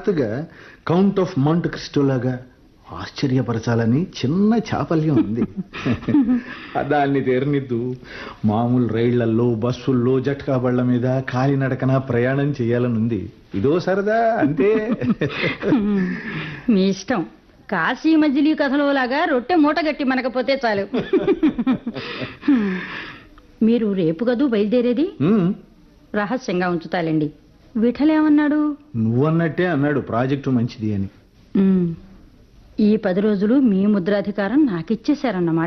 హఠాత్తుగా Count of Monte క్రిస్టోలాగా ఆశ్చర్యపరచాలని చిన్న చాపల్యం ఉంది దాన్ని తీరనిద్దు మామూలు రైళ్లల్లో బస్సుల్లో జట్కా బళ్ళ మీద కాలినడకన ప్రయాణం చేయాలని ఉంది ఇదో సరదా అంతే మీ ఇష్టం కాశీ మజిలీ కథలో లాగా రొట్టె మూట గట్టి మనకపోతే చాలు మీరు రేపు కదూ బయలుదేరేది ఉమ్, రహస్యంగా ఉంచుతాలండి విఠలేమన్నాడు నువ్వన్నట్టే అన్నాడు ప్రాజెక్టు మంచిది అని ఉమ్, ఈ పది రోజులు మీ ముద్రాధికారం నాకిచ్చేశారన్నమాట